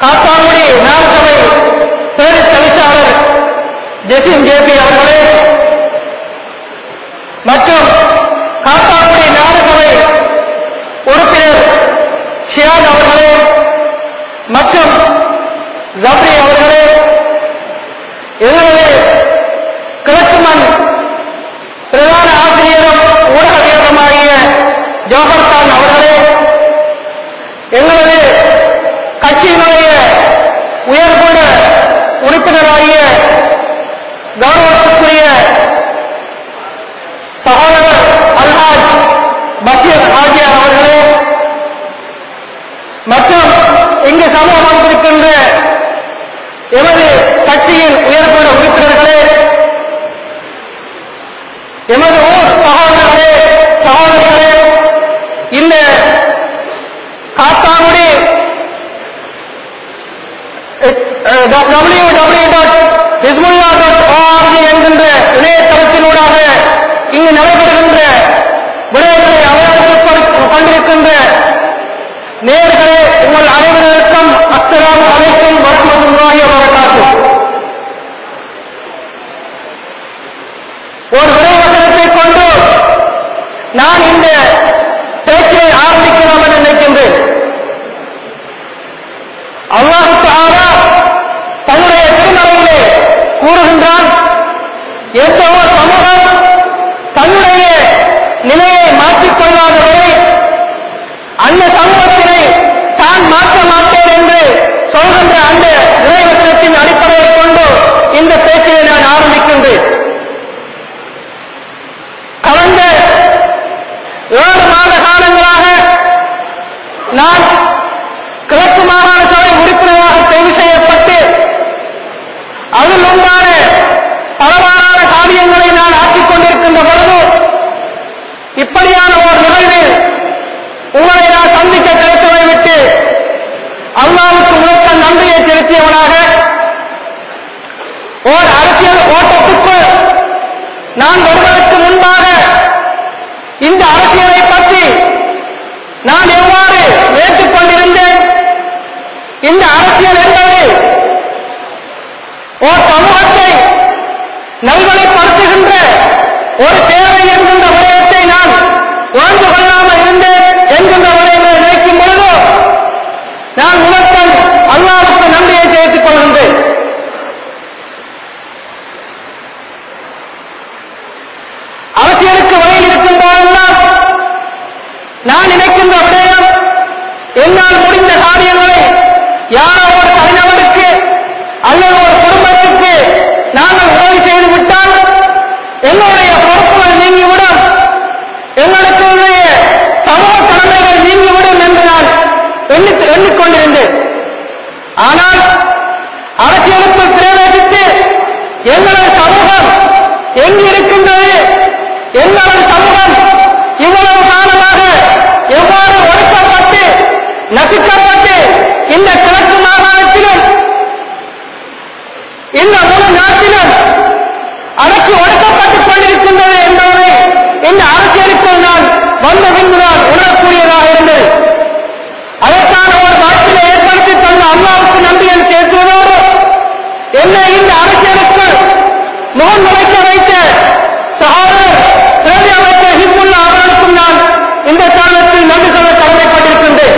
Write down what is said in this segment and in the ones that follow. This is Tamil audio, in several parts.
காத்தாங்குடி நாமசபை பேரு தவிசாளர் ஜெசிம் ஜேபி அவர்களே மற்றும் காத்தாங்குடி நாமசபை உறுப்பினர் ஷியான் அவர்களே மற்றும் ஜப்ரி அவர்களே எங்களது கிழக்குமன் பிரதான ஆசிரியரும் ஊடகவியலுமாகிய ஜோஹர்கான் அவர்களே எங்களது கட்சியினுடைய உயர்குட உறுப்பினராகிய கௌரவத்துக்குரிய சகோதரர் அல்ஹாஜ் பஷீர் ஹாஜியா அவர்களே மற்றும் இங்கு சமூகம் வந்திருக்கின்ற எமது கட்சியின் உயர்குட உறுப்பினர்களே எமது ஊர் சகோதரர்களே சகோதரிகளே இந்த Kattankudy W W dot Hismullah dot O R G என்கின்ற இணையதளத்தினூடாக இங்கு நடைபெறுகின்ற விடயங்களை அவதானித்துக் கொண்டிருக்கின்ற நேர்களே உங்கள் அனைவருக்கும் அஸ்ஸலாமு அலைக்கும் வரஹ்மத்துல்லாஹி வபரகாத்துஹு ஒரு விரைவசனத்தை கொண்டு நான் இந்த பேச்சை ஆரம்பிக்கலாம் என்று நினைக்கின்றேன் அல்லாஹு தஆலா தன்னுடைய திருமறையிலே கூறுகின்றான் எந்த ஒரு சமூகம் தன்னுடைய நிலையை மாற்றிக்கொள்ளாத வரை அந்த சமூகத்தினை தான் மாற்ற மாட்டேன் என்று சொல்கின்ற அந்த இறைவசனத்தின் அடிப்படையை கொண்டு இந்த பேச்சை நான் ஆரம்பிக்கின்றேன் கடந்த ஏழு மாத காலங்களாக நான் கிழக்கு மாகாண சபை உறுப்பினராக தேர்வு செய்யப்பட்டு அதில் உண்டான பலவாறான காரியங்களை நான் ஆக்கிக் கொண்டிருக்கின்ற பொழுது இப்படியான ஒரு நிகழ்வில் உங்களை நான் சந்திக்க கிடைத்ததை விட்டு அல்லாவுக்கு உழைத்த நன்றியை செலுத்தியவனாக ஓர் அரசியல் ஓட்டத்துக்குள் நான் வருவதற்கு முன்பாக இந்த அரசியலை பற்றி நான் எவ்வாறு ஏற்றுக்கொண்டிருந்தேன் இந்த அரசியல் என்பது ஒரு சமூகத்தை நல்வழிப்படுத்துகின்ற ஒரு தேவை என்கின்ற விடயத்தை நான் உணர்ந்து கொள்ளாமல் இருந்தேன் என்கின்ற விடயங்களை நினைக்கும் பொழுது நான் உணர்த்தன் அல்லாவுக்கு நன்றியை சேர்த்துக் கொள்கின்றேன் அரசியலுக்கு வழியில் இருக்கும் போதெல்லாம் நான் நினைக்கின்ற விடயம் என்னால் முடிந்த காரியங்களை யாரோ ஒரு தனிநபருக்கு அல்லது ஒரு குடும்பத்துக்கு நாங்கள் உதவி செய்து விட்டால் எங்களுடைய பொறுப்புகள் நீங்கிவிடும் எங்களுக்கு சமூக கடமைகள் நீங்கிவிடும் என்று நான் எண்ணி- எண்ணிக்கொண்டிருந்தேன் ஆனால் அரசியலுக்குள் பிரவேசித்து எங்களது சமூகம் எங்கு இருக்கின்றது எங்களது சமூகம் இவ்வளவு காலமாக எவ்வாறு ஒடுக்கப்பட்டு நசுக்கப்பட்டு இந்த கிழக்கு மாகாணத்திலும் இந்த முழு நாட்டிலும் அடக்கி ஒடுக்கப்பட்டுக் கொண்டிருக்கின்றது என்பதை இந்த அரசியலுக்குள் நான் வந்த பின்புதான் உணரக்கூடியதாக இருந்தது அதற்கான ஒரு வாய்ப்பினை ஏற்படுத்தி தந்த அல்லாவுக்கு நம்பியை சேர்த்துவதோடு என்னை இந்த அரசியலுக்குள் முகம் நுழைக்க வைத்த சகோதரர் பிரதி அமைச்சர் ஹிப்புல்லா அவர்களுக்கும் நான் இந்த காலத்தில் நன்றி சொல்ல கடமைப்பட்டிருக்கின்றேன்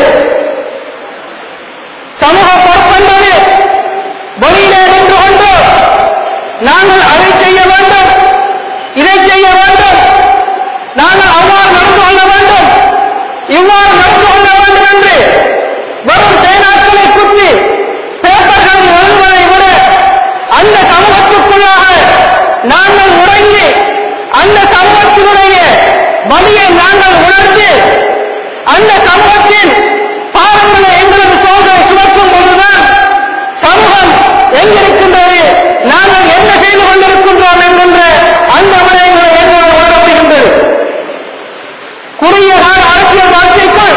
சமூக பொறுப்பென்பது வெளியிலே நின்று கொண்டு நாங்கள் அதை செய்ய வேண்டும் இதை செய்ய வேண்டும் நாங்கள் அவ்வாறு நடந்து கொள்ள வேண்டும் இவ்வாறு நடந்து கொள்ள வேண்டும் என்று வெறும் தேனாக்களை குத்தி பேப்பர்களை எழுதுவதை விட அந்த சமூகத்துக்குள்ளாக நாங்கள் உறங்கி அந்த சமூகத்தினுடைய வலியை நாங்கள் உணர்ந்து அந்த சமூகத்தின் பாவங்களை எங்களது சோதனை சுமக்கும் பொழுதுதான் சமூகம் எங்கிருக்கின்றது நாங்கள் என்ன செய்து கொண்டிருக்கின்றோம் என்கின்ற அந்த விடயங்களை எங்களால் உணர முடிகின்றது குறுகிய கால அரசியல் வாழ்க்கைக்குள்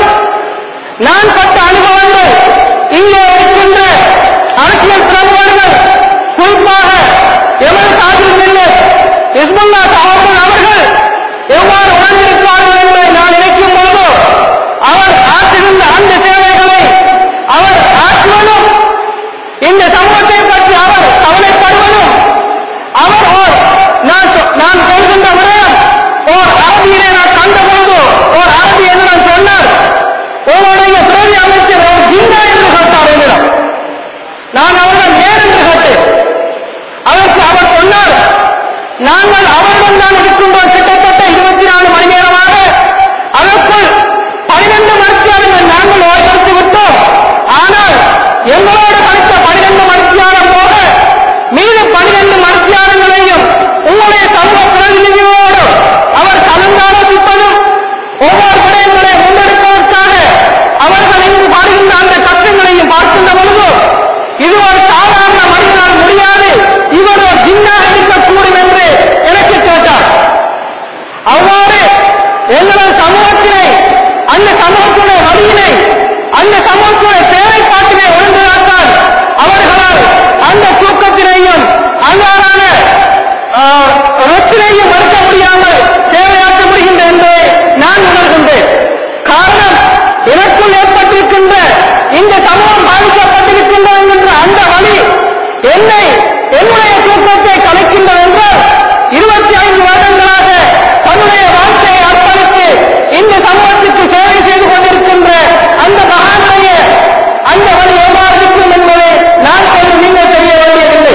இந்த சமூகத்தை பற்றி அவர் கவலைப்படுவதும் அவர் ஓர் நான் சொ- நான் சொல்கின்ற விடயம் ஓர் அரபியிலே நான் கண்ட பொழுது ஓர் அரபி என்னிடம் சொன்னார் உங்களுடைய பிரதி அமைச்சர் ஒரு ஜிங்கா என்று கேட்டார் என்னிடம் நான் அவரிடம் ஏன் என்று கேட்டேன் அதற்கு அவர் சொன்னார் நாங்கள் அவரிடம் தான் இருக்கின்றோம் கிட்டத்தட்ட இருபத்தி நாலு மணி நேரமாக அதற்குள் பனிரெண்டு மணித்தியாளர்கள் நாங்கள் ஓய்வெடுத்து விட்டோம் ஆனால் எங்களோடு படித்த பனிரெண்டு மணித்தியாளர் போக மீது பனிரெண்டு மணித்தியாளர்களையும் உங்களுடைய சமூக பிரதிநிதிகளோடு அவர் கலந்தாலோசிப்பதும் ஒவ்வொரு விடயங்களை முன்னெடுப்பதற்காக அவர்கள் இங்கு பாடுகின்ற அந்த கஷ்டங்களையும் பார்க்கின்ற பொழுது இது ஒரு சாதாரண மனிதனால் முடியாது இவர் ஒரு ஜின்னாக இருக்கக்கூடும் என்று எனக்கு கேட்டார் அவ்வாறு எங்களது சமூகத்தினை அந்த சமூகத்துடைய வழியினை அந்த சமூகத்துடைய தேவைப்பாட்டினை ஒழுங்குதாக்கால் அவர்களால் அந்த தூக்கத்தினையும் அன்றாடான ரத்தினையும் மறுக்க முடியாமல் சேவையாற்ற முடிகின்ற என்பதை நான் உணர்கின்றேன் காரணம் எனக்குள் ஏற்பட்டிருக்கின்ற இந்த சமூகம் பாதிக்கப்பட்டிருக்கின்றது என்கின்ற அந்த வழி என்னை என்னுடைய தூக்கத்தை கலைக்கின்றது என்றால் இருபத்தி ஐந்து வருடங்களாக தன்னுடைய வாழ்க்கையை அர்ப்பணித்து இந்த சமூகத்துக்கு சேவை செய்து கொண்டிருக்கின்ற அந்த மகானுடைய அந்த வழி எவ்வாறு இருக்கும் என்பதை நான் சொல்லி நீங்கள் தெரிய வேண்டியதில்லை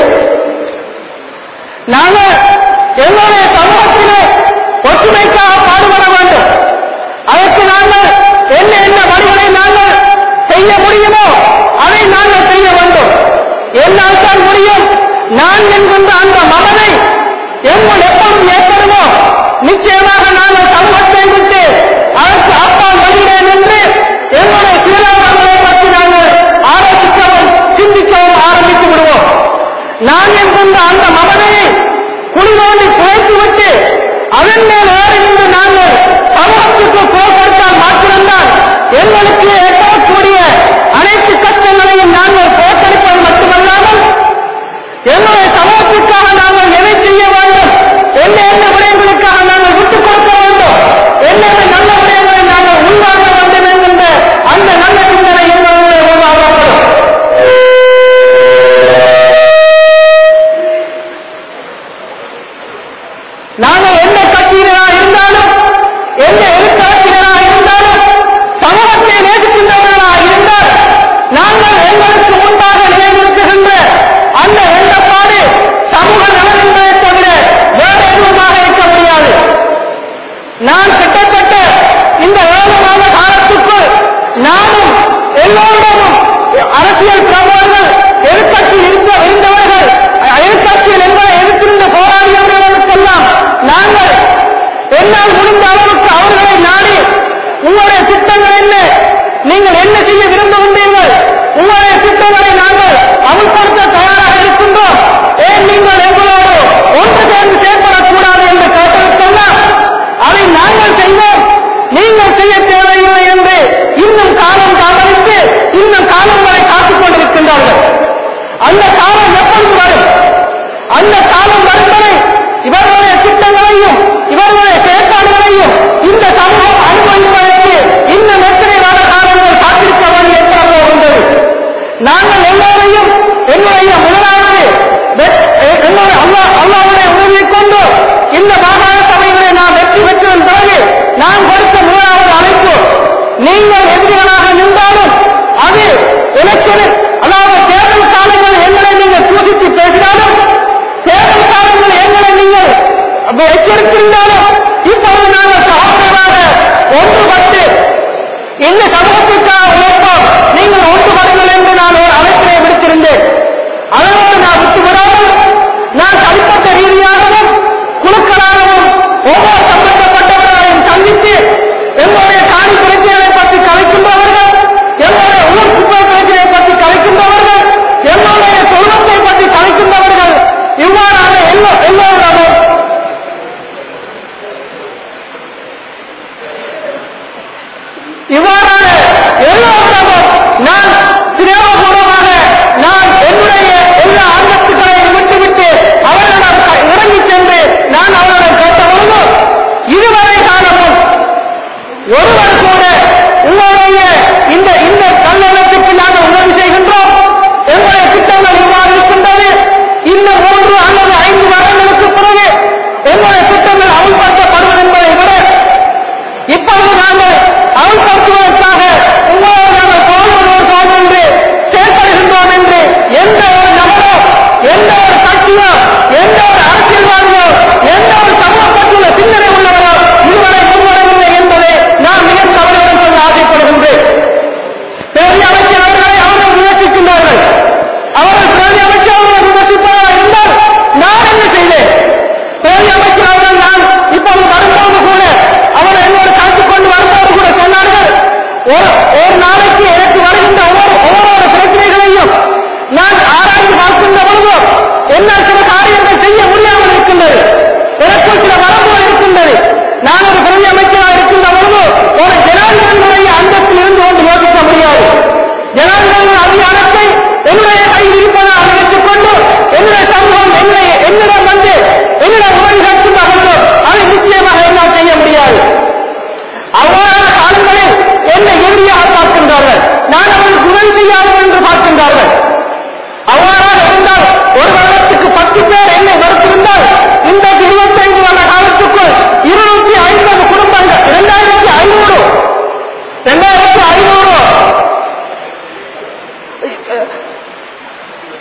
நாங்கள் எங்களுடைய சமூகத்திலே ஒற்றுமைக்காக பாடுபட வேண்டும் அதற்கு நாங்கள் என்ன என்ன வழிகளை நாங்கள் செய்ய முடியுமோ அதை நாங்கள் செய்ய வேண்டும் என்னால் தான் முடியும் நான் என்கின்ற அந்த மனதை எங்கள் எப்பொழுது ஏற்படுமோ நிச்சயமாக நாங்கள் சமூகத்தை விட்டு அதற்கு அப்பால் வருகிறேன் என்று எங்களுடைய சீராளர்களை பற்றி நாங்கள் ஆலோசிக்கவும் சிந்திக்கவும் ஆரம்பித்து விடுவோம் நான் என்கின்ற அந்த மகனையை குளிரோடி குறைத்துவிட்டு அதன் மேல் ஏறுகின்ற நாங்கள் சமூகத்துக்கு குரல் கொடுத்தால் மாத்திரம்தான் எங்களுக்கு ஏற்படக்கூடிய அனைத்து கஷ்டங்களையும் நாங்கள் புறக்கணிப்பது மட்டுமல்லாமல் எங்களுடைய சமூகத்திற்காக நாங்கள் எதை செய்ய வேண்டும் என்ன என்ன விடயங்களுக்காக நாங்கள் விட்டுக் கொடுக்க வேண்டும் என்னென்ன நல்ல விடயங்களை நாங்கள் உள்வாங்க வேண்டும் என்கின்ற அந்த நல்ல சிந்தனை எங்களுடைய உருவாக்கப்படும் நாங்கள் எந்த கட்சியினராக இருந்தாலும் எந்த எதிர்கட்சியினராக இருந்தாலும் சமூகத்தை நேசிக்கின்றவர்களாக இருந்தால் நாங்கள் எங்களுக்கு முன்பாக நிலைநிறுத்துகின்ற அந்த எண்ணப்பாடு சமூக நலன் என்பதை தவிர வேறு எதுவுமாக இருக்க முடியாது நான் கிட்டத்தட்ட இந்த ஏழு மாத காலத்துக்குள் நானும் எல்லோரிடமும் அரசியல் பிரபலங்கள் எதிர்கட்சியில் இருந்த இருந்தவர்கள் எதிர்கட்சியில் எங்களை எதிர்த்திருந்த போராடியவர்களுக்கெல்லாம் நாங்கள் என்னால் முடிந்த அளவுக்கு அவர்களை நாடி உங்களுடைய திட்டங்கள் என்ன நீங்கள் என்ன செய்ய விரும்புகின்றீர்கள் உங்களுடைய திட்டங்களை நாங்கள் அமல்படுத்த தயாராக இருக்கின்றோம் ஏன் நீங்கள் எங்களோடு ஒன்று சேர்ந்து செயற்படக்கூடாது என்று கேட்டதற்கெல்லாம் அதை நாங்கள் செய்வோம் நீங்கள் செய்ய தேவையில்லை என்று இன்னும் காலம் தாமதித்து இன்னும் காலம் வரை காத்துக் கொண்டிருக்கின்றார்கள் அந்த காலம் எப்பொழுது வரும் அந்த காலம் வரும் வரை இவர்களுடைய திட்டங்களையும் இவர்களுடைய செயற்பாடுகளையும் இந்த சமூகம் அனுபவிப்பதற்கு இன்னும் எத்தனை கால காலங்கள் காத்திருக்க வேண்டி ஏற்பட போகின்றது நாங்கள் எல்லோரையும் என்னுடைய முதலாவது வெ- எ- என்னுடைய அல்லா அல்லாவுடைய உதவியை கொண்டு இந்த மாகாண சபைகளை நாம் வெற்றி பெற்றதன் பிறகு நான் கொடுத்த முதலாவது அழைப்பு நீங்கள் எதிரிகளாக நின்றாலும் அது எலெக்ஷனில் அதாவது தேர்தல் காலங்களில் எங்களை நீங்கள் தூசித்து பேசினாலும் தேர்தல் காலங்களில் எங்களை நீங்கள் எச்சரித்திருந்தாலும் இப்போது நாங்கள் சகோதரராக ஒன்றுபட்டு இந்த சமூகத்திற்காக உழைப்போம் நீங்கள் ஒன்றுபடுங்கள் என்று நான் ஒரு அழைப்பினை விடுத்திருந்தேன் அதனோடு நான் விட்டு விடாமல் நான் தனிப்பட்ட ரீதியாகவும் குழுக்களாகவும் ஒவ்வொரு சம்பந்தப்பட்டவர்களையும் சந்தித்து எங்களுடைய காணி பிரச்சனைகளை பற்றி கலைக்கின்றவர்கள் எங்களுடைய ஊர் குப்பை பிரச்சனையை பற்றி கலைக்கின்றவர்கள் எங்களுடைய தொழிலத்தை பற்றி கலைக்கின்றவர்கள் இவ்வாறான எல்லோ எல்லோரிடமும் இவ்வாறான எல்லோரும்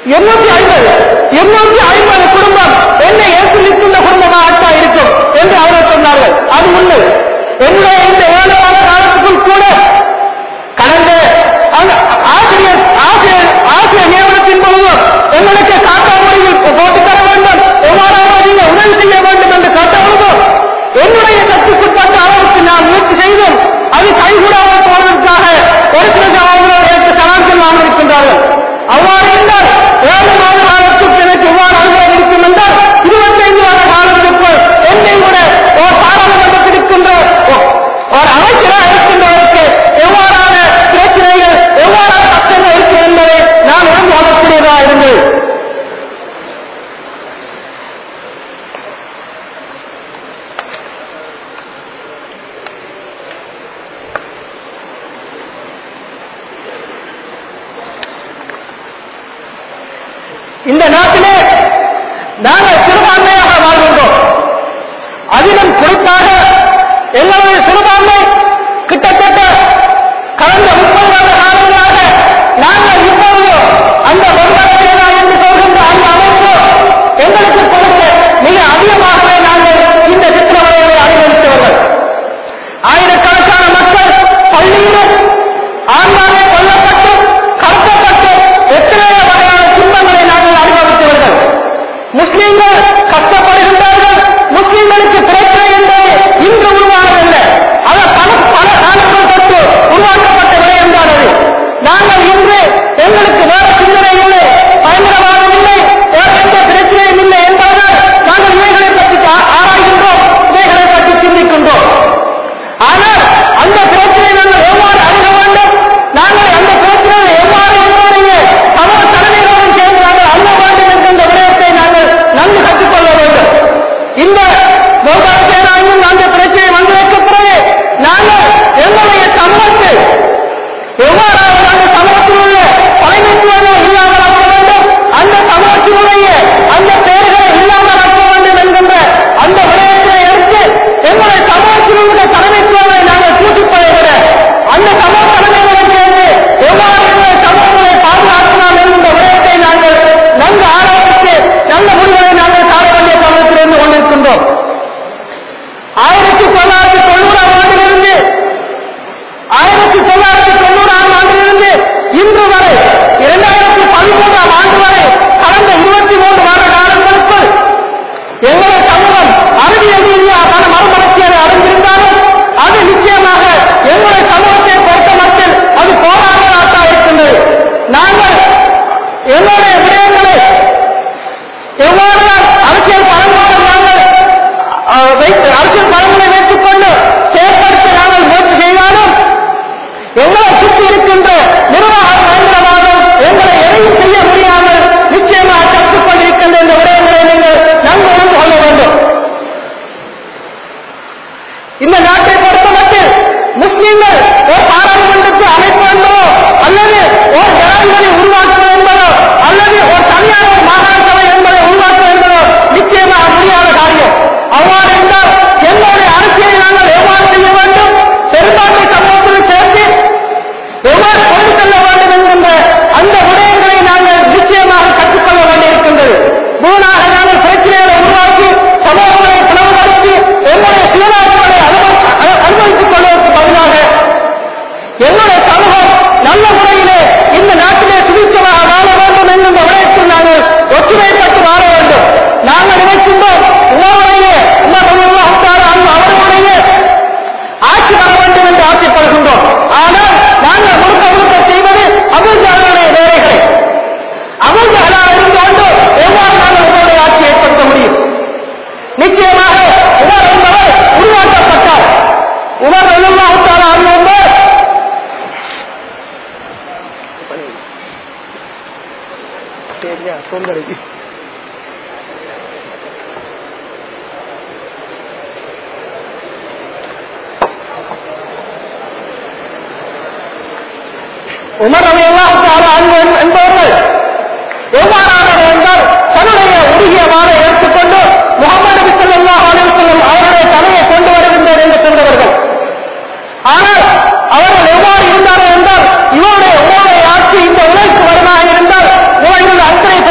எண்ணூத்தி ஐம்பது எண்ணூத்தி ஐம்பது குடும்பம் என்னை ஏற்று நிற்கின்ற குடும்பமாகத்தான் இருக்கும் என்று அவர்கள் சொன்னார்கள் அது உண்மை என்னுடைய இந்த ஏழு மாத காலத்துக்குள் கூட கடந்த அந்த ஆசிரியர் ஆசிரியர் ஆசிரியர் நியமனத்தின் பொழுதும் எங்களுக்கு காட்டா முறையில் போட்டு தர வேண்டும் எவ்வாறாவது நீங்கள் உதவி செய்ய வேண்டும் என்று கேட்ட பொழுதும் என்னுடைய சக்திக்குட்பட்ட அளவுக்கு நான் முயற்சி செய்தும் அது கைகூடாமல் போவதற்காக ஒரு சில சகோதரர்கள் எனக்கு சலாம் சொல்லாமல் இருக்கின்றார்கள் அவ்வாறு இருந்தால் ஏழு மாத காலத்துக்கு எனக்கு எவ்வாறு அனுபவம் இருக்கும் என்றால் இருபத்தைந்து வருட காலத்திற்குள் என்னை விட ஒரு பாராளுமன்றத்தில் இருக்கின்ற ஒ- ஒரு அமைச்சராக இருக்கின்றவருக்கு எவ்வாறான பிரச்சனைகள் எவ்வாறான கஷ்டங்கள் இருக்கும் என்பதை நான் உணர்ந்து கொள்ளக்கூடியதாக இருந்தது இந்த நாட்டிலே நாங்கள் சிறுபான்மையாக வாழ்கின்றோம் அதிலும் குறிப்பாக எங்களுடைய சிறுபான்மை கிட்டத்தட்ட கடந்த முப்பது வருட காலங்களாக நாங்கள் இப்போது அந்த வந்தாரா என்று சொல்கின்ற அந்த அமைப்பு எங்களுக்கு கொடுத்த மிக அதிகமாகவே நாங்கள் இந்த சித்திரவதைகளை அனுபவித்தவர்கள் ஆயிரக்கணக்கான மக்கள் பள்ளியிலும் ஆண்மாரே கொல்லப்பட்டு கடத்தப்பட்டு எத்தனையோ வகையான துன்பங்களை நாங்கள் அனுபவித்தவர்கள் முஸ்லிம்கள் கஷ்டப்படுகின்றார்கள் முஸ்லிம்களுக்கு பிரச்சனை என்பது இன்று உருவானதில்லை அது பல பல காலங்கள் தொட்டு உருவாக்கப்பட்ட விடயம் தான் அது நாங்கள் இன்று எங்களுக்கு வேற சிந்தனை இல்லை பயங்கரவாதம் இல்லை வேற எந்த பிரச்சனையும் இல்லை என்பதனால் நாங்கள் இவைகளை பற்றி ஆ- ஆராய்கின்றோம் இவைகளை பற்றி சிந்திக்கின்றோம் ஆனால் அந்த பிரச்சனை நாங்கள் எவ்வாறு அணுக வேண்டும் நாங்கள் அந்த பிரச்சனையை எவ்வாறு எங்களுடைய சமூக தலைமைகளுடன் சேர்ந்து நாங்கள் அணுக வேண்டும் என்கின்ற விடயத்தை நாங்கள் நன்கு கற்றுக்கொள்ள வேண்டும் இந்த மோகன சேனாயும் அந்த பிரச்சனை வந்ததற்கு பிறகு நாங்கள் எங்களுடைய சமூகத்தில் எவ்வாறாவது அந்த சமூகத்தில் உள்ள தலைமைத்துவங்கள் இல்லாமல் ஆக்க வேண்டும் அந்த சமூகத்தினுடைய அந்த பெயர்களை இல்லாமல் ஆக்க வேண்டும் என்கின்ற அந்த விடயத்தை எடுத்து எங்களுடைய சமூகத்தில் உள்ள தலைமைத்துவங்களை நாங்கள் கூட்டிப்பதை விட அந்த சமூக தலைமையுடன் சேர்ந்து எவ்வாறு எங்களுடைய சமூகங்களை பாதுகாக்கலாம் என்கின்ற விடயத்தை நாங்கள் நன்கு ஆராய்ச்சி நல்ல முடிவுகளை நாங்கள் காண வேண்டிய தருணத்தில் இருந்து கொண்டிருக்கின்றோம் ஆயிரத்தி தொள்ளாயிரத்தி தொண்ணூறாம் ஆண்டிலிருந்து ஆயிரத்தி தொள்ளாயிரத்தி தொண்ணூறாம் ஆண்டிலிருந்து இன்று வரை இரண்டாயிரத்தி பதிமூன்றாம் ஆண்டு வரை கடந்த இருபத்தி மூன்று வார காலங்களுக்குள் எங்களுடைய சமூகம் அறிவியல் ரீதியாக மறுமலர்ச்சியை அடைந்திருந்தாலும் அது நிச்சயமாக எங்களுடைய சமூகத்தை பொறுத்த மட்டில் அது போராட்டத்தான் இருக்கின்றது நாங்கள் எங்களுடைய விடயங்களை எவ்வாறு அரசியல் பலன்களை நாங்கள் அஹ், வைத்து அரசியல் பலன்களை வைத்துக் கொண்டு செயற்படுத்த நாங்கள் முயற்சி செய்தாலும் எங்களை சுற்றி இருக்கின்ற நிர்வாக பயங்கரவாதம் எங்களை எதையும் செய்ய முடியாமல் நிச்சயமாக கற்றுக் கொண்டிருக்கின்ற இந்த விடயங்களை நீங்கள் நன்கு உணர்ந்து கொள்ள வேண்டும் இந்த நாட்டை பொறுத்தமட்டில் முஸ்லிம்கள் ஒரு பாராளுமன்றத்தை அமைப்பு என்பதோ அல்லது ஒரு ஜனாதிபதி உருவாக்குவது என்பதோ அல்லது ஒரு தனியார் ஒரு மாகாண சபை என்பதை உருவாக்குவது என்பதோ நிச்சயமாக முடியாத காரியம் அவ்வாறு என்றால் எங்களுடைய அரசியலை நாங்கள் எவ்வாறு செய்ய வேண்டும் பெரும்பான்மை சமூகத்தில் சேர்த்து எவ்வாறு கொண்டு செல்ல வேண்டும் என்கின்ற அந்த விடயங்களை நாங்கள் நிச்சயமாக கற்றுக்கொள்ள வேண்டியிருக்கின்றது மூணாக நாங்கள் பிரச்சனைகளை உருவாக்கி சமூகங்களை பிளவுபடுத்தி எங்களுடைய சுயநாடுகளை அனுபவித்துக் கொள்வதற்கு பதிலாக எங்களுடைய சமூகம் நல்ல முறையிலே இந்த நாட்டிலே சுபிட்சமாக வாழ வேண்டும் என்கின்ற விடயத்தில் நாங்கள் ஒற்றுமைப்பட்டு வாழ வேண்டும் நாங்கள் நினைக்கின்றோம் உங்களுடைய அவர்களுடைய ஆட்சி வர வேண்டும் என்று ஆசைப்படுகின்றோம் ஆனால் நாங்கள் முழுக்க முழுக்க செய்வது அபுஜாலுடைய வேலைகளை அபுஜாலாக இருந்து கொண்டு எவ்வாறு நாங்கள் உங்களுடைய ஆட்சி ஏற்படுத்த முடியும் நிச்சயமாக உமர் என்பவர் உருவாக்கப்பட்டார் உமர் ரலியல்லாஹு அன்ஹு என்பவர் சரியா தொந்தரவு உமர் ரலியல்லாஹு அன்ஹு என்பவர்கள் எவ்வாறானது என்றால் தன்னுடைய உருகிய வாழை எடுத்துக்கொண்டு முகமது நபி ஸல்லல்லாஹு அலைஹி வஸல்லம் அவருடைய தலையை கொண்டு வருகின்றனர் என்று சொன்னவர்கள் ஆனால் அவர்கள் எவ்வாறு இருந்தார்கள் என்றால் இவருடைய உங்களுடைய ஆட்சி இந்த உலகிற்கு வருமாக இருந்தால் உலகில் அத்தனை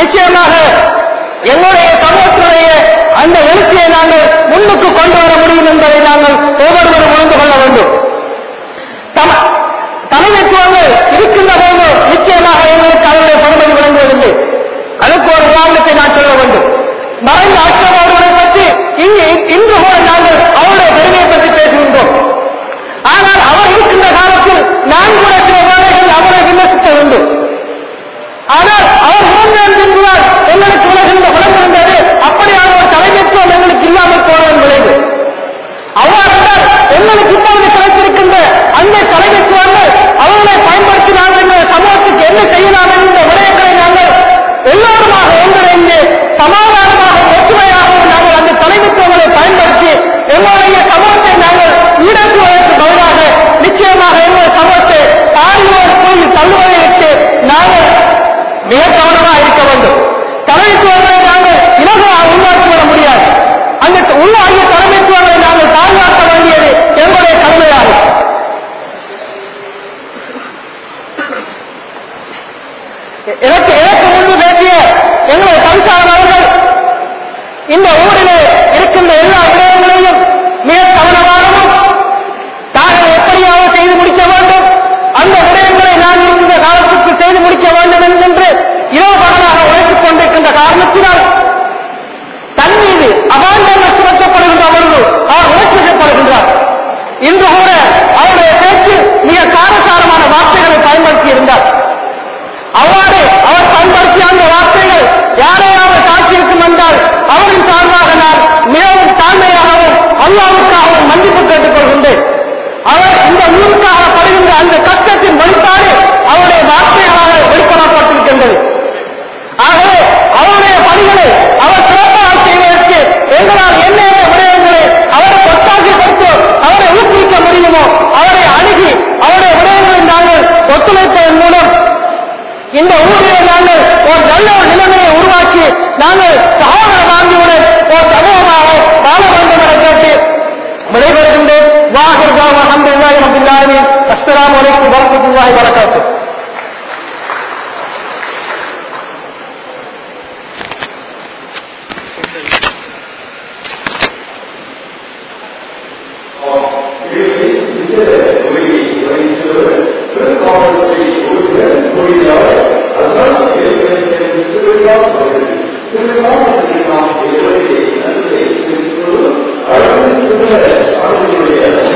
நிச்சயமாக எங்களுடைய சமூகத்தினுடைய அந்த எழுச்சியை நாங்கள் முன்னுக்கு கொண்டு வர முடியும் என்பதை நாங்கள் ஒவ்வொருவரும் உணர்ந்து கொள்ள வேண்டும் தம- தலைமைத்துவங்கள் இருக்கின்ற போது நிச்சயமாக எங்களுக்கு அதனுடைய பொறுமை விளங்குவதில்லை அதுக்கு ஒரு உதாரணத்தை நான் சொல்ல வேண்டும் மறைந்த அஷ்ரம் அவர்களை பற்றி இங்கு இன்று கூட நாங்கள் அவருடைய பெருமையை பற்றி பேசுகின்றோம் ஆனால் அவர் இருக்கின்ற காலத்தில் நான் கூட சில வேலைகள் அவரை விமர்சிக்க வேண்டும் ஆனால் அவர் உணர்ந்தேன் என்பதால் எங்களுக்கு உலகின்ற குணம் இருந்தது அப்படியான ஒரு தலைமைத்துவம் எங்களுக்கு இல்லாமல் போனதன் விளைவு அவ்வாறென்றால் எங்களுக்கு இப்பொழுது கிடைத்திருக்கின்ற அந்த தலைமைத்துவங்கள் அவர்களை பயன்படுத்தி நாங்கள் இந்த சமூகத்துக்கு என்ன செய்யலாம் என்ற விடயங்களை நாங்கள் எல்லோருமாக ஒன்றிணைந்து சமாதானமாக ஒற்றுமையாகவும் நாங்கள் அந்த தலைமைத்துவங்களை பயன்படுத்தி எங்களுடைய சமூகத்தை நாங்கள் ஈடற்றுவதற்கு பதிலாக நிச்சயமாக எங்கள் சமூகத்தை தாழ்வோடு போய் தள்ளுவதை விட்டு நாங்கள் மிக கவனமாக இருக்க வேண்டும் தலைமைத்துவங்களை நாங்கள் இலகுவாக உருவாக்கி வர முடியாது அந்த உருவாகிய தலைமைத்துவங்களை நாங்கள் பாதுகாக்க வேண்டியது எங்களுடைய கடமையாகும் எனக்கு எனக்கு முன்பு பேசிய எங்களுடைய கம்சாரன் அவர்கள் இந்த ஊரிலே இருக்கின்ற எல்லா விடயங்களையும் மிக கவனமாகவும் தாங்கள் எப்படியாவது செய்து முடிக்க வேண்டும் அந்த விடயங்களை நான் இருக்கின்ற காலத்துக்கு செய்து முடிக்க வேண்டும் என்று இரவு பகலாக உழைத்துக் கொண்டிருக்கின்ற காரணத்தினால் தன் மீது அபாண்டங்கள் சுமத்தப்படுகின்ற பொழுது அவர் உணர்ச்சி செய்யப்படுகின்றார் இன்று கூட அவருடைய பேச்சு மிக காரசாரமான வார்த்தைகளை பயன்படுத்தி இருந்தார் அவ்வாறு அவர் பயன்படுத்திய அந்த வார்த்தைகள் யாரையாவது தாக்கியிருக்கும் என்றால் அவரின் சார்பாக நான் மிகவும் தாழ்மையாகவும் அல்லாவுக்காகவும் மன்னிப்பு கேட்டுக் கொள்கின்றேன் அவர் இந்த ஊருக்காக படுகின்ற அந்த கஷ்டத்தின் வெளிப்பாடு அவருடைய வார்த்தைகளாக வெளிப்படப்பட்டிருக்கின்றது ஆகவே அவருடைய பணிகளை அவர் சிறப்பாக செய்வதற்கு எங்களால் என்ன என்ன விடயங்களை அவரை ஒத்தாக்கி கொடுத்து அவரை ஊக்குவிக்க முடியுமோ அவரை அணுகி அவருடைய விடயங்களை நாங்கள் ஒத்துழைப்பதன் மூலம் இந்த ஊரிலே நாங்கள் ஒரு நல்ல ஒரு நிலைமையை உருவாக்கி நாங்கள் சகோதர வாங்கியுடன் ஒரு சமூகமாக வாழ வேண்டும் என கேட்டு விடைபெறுகின்றேன் வாஹிர் தாவா அல்ஹம்துலில்லாஹி ரப்பில் ஆலமீன் அஸ்ஸலாமு அலைக்கும் வரஹ்மத்துல்லாஹி வபரகாத்துஹு திருவிழா